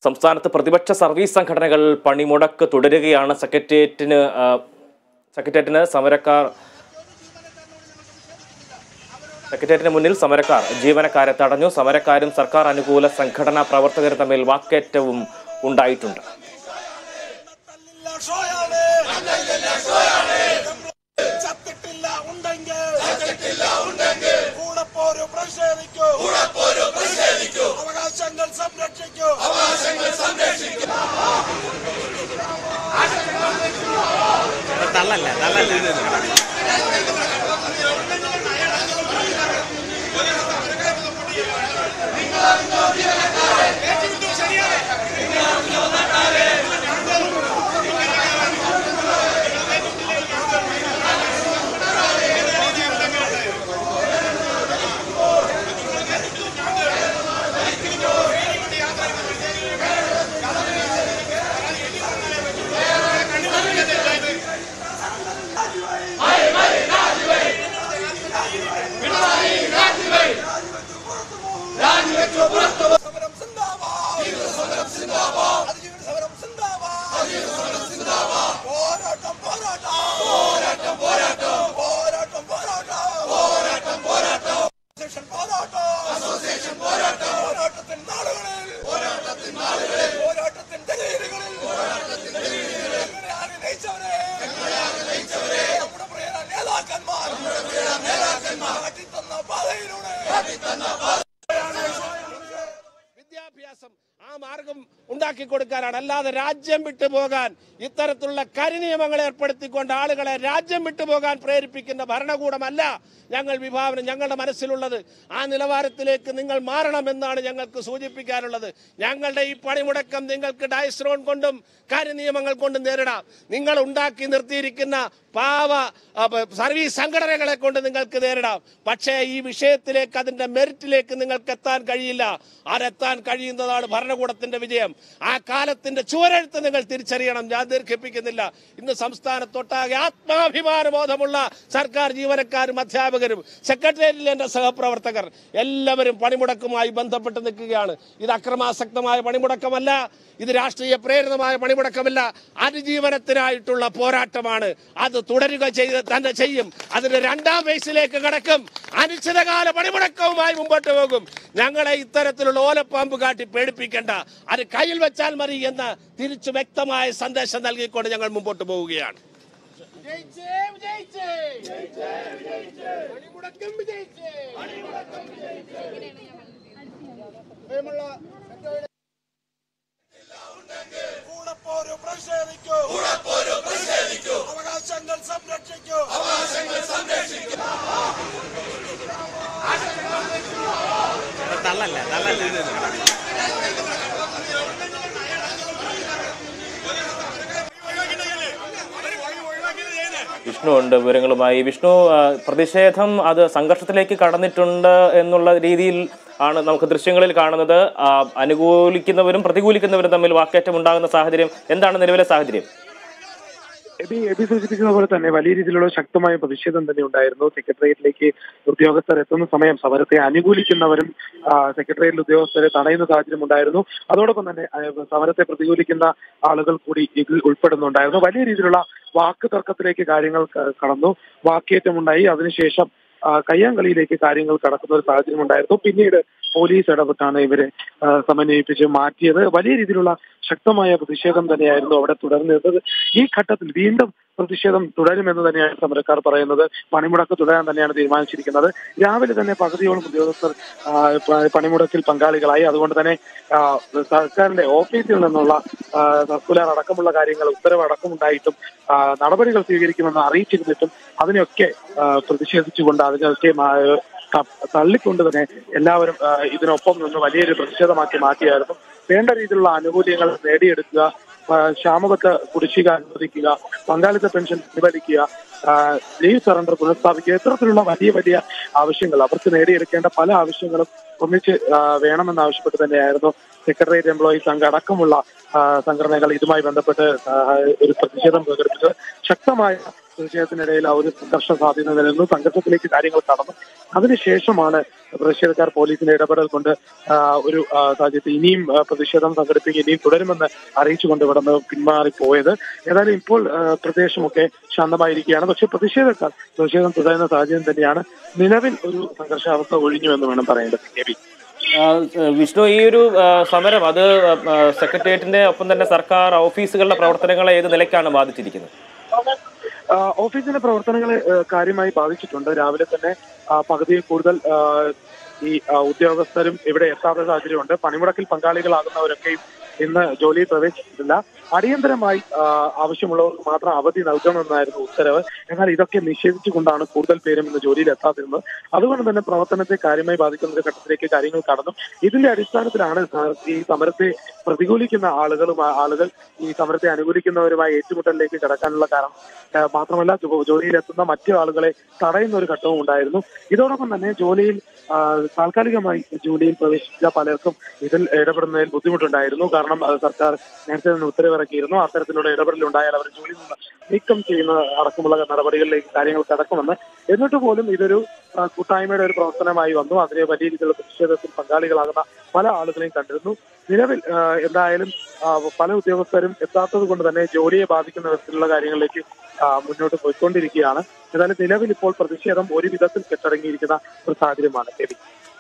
സംസ്ഥാനത്ത് പ്രതിപക്ഷ സർവീസ് സംഘടനകൾ പണിമുടക്ക് തുടരുകയാണ് സെക്രട്ടേറിയറ്റിന് ആ, സെക്രട്ടേറിയറ്റിന് സമരക്കാർ സെക്രട്ടേറിയറ്റിന് മുന്നിൽ സമരക്കാർ ജീവനക്കാരെ തടഞ്ഞു സമരക്കാരും സർക്കാർ അനുകൂല സംഘടനാ പ്രവർത്തകരും തമ്മിൽ വാക്കേറ്റവും ഉണ്ടായിട്ടുണ്ട് ചത്തിട്ടില്ല ഉണ്ടെങ്കിൽ കൂടെ പോരു പ്രതിഷേധിക്കൂ അവകാശങ്ങൾ സംരക്ഷിക്കൂ തള്ളല്ല തള്ളല്ല സമരം സിന്ദാബാദ് അതിജീവന സമരം സിന്ദാബാദ് പോരാട്ടം പോരാട്ടം പോരാട്ടം പോരാട്ടം പോരാട്ടം പോരാട്ടം പോരാട്ടം അസോസിയേഷൻ പോരാട്ടം അസോസിയേഷൻ പോരാട്ടം പോരാട്ടത്തിൻ നാളുകളിൽ പോരാട്ടത്തിൻ നാളുകളിൽ പോരാട്ടത്തിൻ തെരുവുകളിൽ പോരാട്ടത്തിൻ തെരുവുകളിൽ എങ്ങനെയാണ് നയിച്ചവരെ എങ്ങനെയാണ് നയിച്ചവരെ നമ്മുടെ പ്രിയ നേതാക്കന്മാർ നമ്മുടെ പ്രിയ നേതാക്കന്മാർ കാട്ടിത്തന്ന പാതയിലൂടെ കാട്ടിത്തന്ന വിദ്യാഭ്യാസം ആ മാർഗം ഉണ്ടാക്കി കൊടുക്കാനാണ് അല്ലാതെ രാജ്യം വിട്ടു പോകാൻ ഇത്തരത്തിലുള്ള കരിനിയമങ്ങൾ ഏർപ്പെടുത്തിക്കൊണ്ട് ആളുകളെ രാജ്യം വിട്ടു പോകാൻ പ്രേരിപ്പിക്കുന്ന ഭരണകൂടമല്ല ഞങ്ങൾ വിഭാവനം ഞങ്ങളുടെ മനസ്സിലുള്ളത് ആ നിലവാരത്തിലേക്ക് നിങ്ങൾ മാറണമെന്നാണ് ഞങ്ങൾക്ക് സൂചിപ്പിക്കാനുള്ളത് ഞങ്ങളുടെ ഈ പണിമുടക്കം നിങ്ങൾക്ക് ഡയസ്ട്രോൺ കൊണ്ടും കാര്യനിയമങ്ങൾ കൊണ്ടും നേരിടാം നിങ്ങൾ ഉണ്ടാക്കി നിർത്തിയിരിക്കുന്ന പാവ ആ, പ- സർവീസ് സംഘടനകളെ കൊണ്ട് നിങ്ങൾക്ക് നേരിടാം പക്ഷേ ഈ വിഷയത്തിലേക്ക് അതിന്റെ മെറിറ്റിലേക്ക് നിങ്ങൾക്ക് എത്താൻ കഴിയില്ല അതെത്താൻ കഴിയുന്നതാണ് ഭരണകൂടത്തിന്റെ വിജയം ആ കാലത്തിന്റെ ചുവരെഴുത്ത് നിങ്ങൾ തിരിച്ചറിയണം ഞാൻ ദീർഘിപ്പിക്കുന്നില്ല ഇന്ന് സംസ്ഥാനത്തൊട്ടാകെ ആത്മാഭിമാന ബോധമുള്ള സർക്കാർ ജീവനക്കാരും അധ്യാപകരും സെക്രട്ടേറിയറ്റിലെ എന്റെ സഹപ്രവർത്തകർ എല്ലാവരും പണിമുടക്കുമായി ബന്ധപ്പെട്ട് നിൽക്കുകയാണ് ഇത് അക്രമാസക്തമായ പണിമുടക്കമല്ല ഇത് രാഷ്ട്രീയ പ്രേരിതമായ പണിമുടക്കമല്ല അതിജീവനത്തിനായിട്ടുള്ള പോരാട്ടമാണ് അത് തുടരുക ചെയ്ത് തന്നെ ചെയ്യും അതിന്റെ രണ്ടാം ഫേസിലേക്ക് കടക്കും അനിശ്ചിതകാല പണിമുടക്കവുമായി മുമ്പോട്ട് പോകും ഞങ്ങളെ ഇത്തരത്തിലുള്ള ഓലപ്പാമ്പ് കാട്ടി പേടിപ്പിക്കേണ്ട അത് കയ്യിൽ വെച്ചാൽ മതി എന്ന് തിരിച്ചു വ്യക്തമായ സന്ദേശം നൽകിക്കൊണ്ട് ഞങ്ങൾ മുമ്പോട്ട് പോവുകയാണ് കൂടെ പോരു പ്രതിഷേധിക്കൂ അവകാശങ്ങൾ സംരക്ഷിക്കൂ തള്ളല്ല തള്ളല്ല വിഷ്ണു ഉണ്ട് വിവരങ്ങളുമായി വിഷ്ണു ആ, പ്രതിഷേധം അത് സംഘർഷത്തിലേക്ക് കടന്നിട്ടുണ്ട് എന്നുള്ള രീതിയിൽ ആണ് നമുക്ക് ദൃശ്യങ്ങളിൽ കാണുന്നത് ആ, അനുകൂലിക്കുന്നവരും പ്രതികൂലിക്കുന്നവരും തമ്മിൽ വാക്കേറ്റം ഉണ്ടാകുന്ന സാഹചര്യം എന്താണ് നിലവിലെ സാഹചര്യം എബി എബി സൂചിപ്പിക്കുന്ന പോലെ തന്നെ വലിയ രീതിയിലുള്ള ശക്തമായ പ്രതിഷേധം തന്നെ ഉണ്ടായിരുന്നു സെക്രട്ടേറിയറ്റിലേക്ക് ഉദ്യോഗസ്ഥർ എത്തുന്ന സമയം സമരത്തെ അനുകൂലിക്കുന്നവരും ആ, സെക്രട്ടേറിയറ്റിൽ ഉദ്യോഗസ്ഥരെ തടയുന്ന സാഹചര്യം ഉണ്ടായിരുന്നു അതോടൊപ്പം തന്നെ ആ, സമരത്തെ പ്രതികൂലിക്കുന്ന ആളുകൾ കൂടി ഇതിൽ ഉൾപ്പെടുന്നുണ്ടായിരുന്നു വലിയ രീതിയിലുള്ള വാക്ക് തർക്കത്തിലേക്ക് കാര്യങ്ങൾ ക- കടന്നു വാക്കേറ്റമുണ്ടായി അതിനുശേഷം ആ, കയ്യാങ്കളിയിലേക്ക് കാര്യങ്ങൾ കടക്കുന്ന ഒരു സാഹചര്യം ഉണ്ടായിരുന്നു പിന്നീട് പോലീസ് ഇടപെട്ടാണ് ഇവരെ ആ, സമന്വയിപ്പിച്ച് മാറ്റിയത് വലിയ രീതിയിലുള്ള ശക്തമായ പ്രതിഷേധം തന്നെയായിരുന്നു അവിടെ തുടർന്നിരുന്നത് ഈ ഘട്ടത്തിൽ വീണ്ടും പ്രതിഷേധം തുടരുമെന്ന് തന്നെയാണ് സമരക്കാർ പറയുന്നത് പണിമുടക്ക് തുടരാൻ തന്നെയാണ് തീരുമാനിച്ചിരിക്കുന്നത് രാവിലെ തന്നെ പകുതിയോളം ഉദ്യോഗസ്ഥർ ആ, പ- പണിമുടക്കിൽ പങ്കാളികളായി അതുകൊണ്ട് തന്നെ ആ, സർക്കാരിന്റെ ഓഫീസിൽ നിന്നുള്ള ആ, സർക്കുലർ അടക്കമുള്ള കാര്യങ്ങൾ ഉത്തരവ് അടക്കമുണ്ടായിട്ടും ആ, നടപടികൾ സ്വീകരിക്കുമെന്ന് അറിയിച്ചിരുന്നിട്ടും അതിനെയൊക്കെ ആ, പ്രതിഷേധിച്ചുകൊണ്ട് അതിനൊക്കെ മാ- ത- തള്ളിക്കൊണ്ട് തന്നെ എല്ലാവരും ആ, ഇതിനൊപ്പം നിന്ന് വലിയൊരു പ്രതിഷേധമാക്കി മാറ്റിയായിരുന്നു വേണ്ട രീതിയിലുള്ള ആനുകൂല്യങ്ങൾ നേടിയെടുക്കുക ആ, ക്ഷാമബത്ത കുടിശ്ശിക അനുവദിക്കുക പങ്കാളിത്ത പെൻഷൻ പിൻവലിക്കുക ആ, ലീവ് സറണ്ടർ പുനഃസ്ഥാപിക്കുക ഇത്തരത്തിലുള്ള വലിയ വലിയ ആവശ്യങ്ങൾ അവർക്ക് നേടിയെടുക്കേണ്ട പല ആവശ്യങ്ങളും ഒന്നിച്ച് ആ, വേണമെന്നാവശ്യപ്പെട്ട് തന്നെയായിരുന്നു സെക്രട്ടേറിയറ്റ് എംപ്ലോയീസ് സംഘം അടക്കമുള്ള ആ, സംഘടനകൾ ഇതുമായി ബന്ധപ്പെട്ട് ആ, ഒരു പ്രതിഷേധം പ്രകടിപ്പിച്ചത് ശക്തമായ പ്രതിഷേധത്തിനിടയിൽ ആ ഒരു സംഘർഷ സാധ്യത നിലനിന്നു സംഘർഷത്തിലേക്ക് കാര്യങ്ങൾ കടന്നു അതിനുശേഷമാണ് പ്രതിഷേധക്കാർ പോലീസിന്റെ ഇടപെടൽ കൊണ്ട് ആ, ഒരു ആ, സാഹചര്യത്തിൽ ഇനിയും ആ, പ്രതിഷേധം സംഘടിപ്പിക്കുക ഇനിയും തുടരുമെന്ന് അറിയിച്ചുകൊണ്ട് ഇവിടെ നിന്ന് പിന്മാറിപ്പോയത് ഏതായാലും ഇപ്പോൾ ആ, പ്രദേശമൊക്കെ ശാന്തമായിരിക്കുകയാണ് പക്ഷേ പ്രതിഷേധക്കാർ പ്രതിഷേധം തുടരുന്ന സാഹചര്യം തന്നെയാണ് നിലവിൽ ഒരു സംഘർഷാവസ്ഥ ഒഴിഞ്ഞു എന്ന് വേണം പറയേണ്ടത് കെ വി ആ, വിഷ്ണു ഈ ഒരു ആ, സമരം അത് ആ, സെക്രട്ടേറിയറ്റിന്റെ ഒപ്പം തന്നെ സർക്കാർ ഓഫീസുകളുടെ പ്രവർത്തനങ്ങളെ ഏത് നിലയ്ക്കാണ് ബാധിച്ചിരിക്കുന്നത് ആ, ഓഫീസിന്റെ പ്രവർത്തനങ്ങളെ ആ, കാര്യമായി ബാധിച്ചിട്ടുണ്ട് രാവിലെ തന്നെ ആ, പകുതിയിൽ കൂടുതൽ ആ, ഈ ആ, ഉദ്യോഗസ്ഥരും ഇവിടെ എത്താത്ത സാഹചര്യമുണ്ട് പണിമുടക്കിൽ പങ്കാളികളാകുന്നവരൊക്കെയും ഇന്ന് ജോലിയിൽ പ്രവേശിച്ചിട്ടില്ല അടിയന്തരമായി ആ, ആവശ്യമുള്ളവർക്ക് മാത്രം അവധി നൽകണമെന്നായിരുന്നു ഉത്തരവ് എന്നാൽ ഇതൊക്കെ നിഷേധിച്ചുകൊണ്ടാണ് കൂടുതൽ പേരും ഇന്ന് ജോലിയിൽ എത്താതിരുന്നത് അതുകൊണ്ട് തന്നെ പ്രവർത്തനത്തെ കാര്യമായി ബാധിക്കുന്ന ഒരു ഘട്ടത്തിലേക്ക് കാര്യങ്ങൾ കടന്നു ഇതിന്റെ അടിസ്ഥാനത്തിലാണ് സാർ ഈ സമരത്തെ പ്രതികൂലിക്കുന്ന ആളുകളും ആ ആളുകൾ ഈ സമരത്തെ അനുകൂലിക്കുന്നവരുമായി ഏറ്റുമുട്ടലിലേക്ക് കടക്കാനുള്ള കാരണം ആ, മാത്രമല്ല ജോ- ജോലിയിലെത്തുന്ന മറ്റു ആളുകളെ തടയുന്ന ഒരു ഘട്ടവും ഉണ്ടായിരുന്നു ഇതോടൊപ്പം തന്നെ ജോലിയിൽ ആ, താൽക്കാലികമായി ജോലിയിൽ പ്രവേശിച്ച പലർക്കും ഇതിൽ ഇടപെടുന്നതിൽ ബുദ്ധിമുട്ടുണ്ടായിരുന്നു കാരണം അത് സർക്കാർ നേരത്തെ തന്നെ ഉത്തരവിറക്കിയിരുന്നു അത്തരത്തിലുള്ള ഇടപെടൽ ഉണ്ടായാൽ അവർ ജോലിയിൽ നിന്ന് നീക്കം ചെയ്യുന്ന അടക്കമുള്ള നടപടികളിലേക്ക് കാര്യങ്ങൾ കടക്കുമെന്ന് എന്നിട്ട് പോലും ഇതൊരു ആ, കൂട്ടായ്മയുടെ ഒരു പ്രവർത്തനമായി വന്നു അതിനെ വലിയ രീതിയിലുള്ള പ്രതിഷേധത്തിൽ പങ്കാളികളാകുന്ന പല ആളുകളെയും കണ്ടിരുന്നു നിലവിൽ ആ, എന്തായാലും ആ, പല ഉദ്യോഗസ്ഥരും എത്താത്തത് കൊണ്ട് തന്നെ ജോലിയെ ബാധിക്കുന്ന വിധത്തിലുള്ള കാര്യങ്ങളിലേക്ക് ആ, മുന്നോട്ട് പോയിക്കൊണ്ടിരിക്കുകയാണ് ഏതായാലും നിലവിൽ ഇപ്പോൾ പ്രതിഷേധം ഒരു വിധത്തിൽ കെട്ടടങ്ങിയിരിക്കുന്ന ഒരു സാഹചര്യമാണ് കെ വി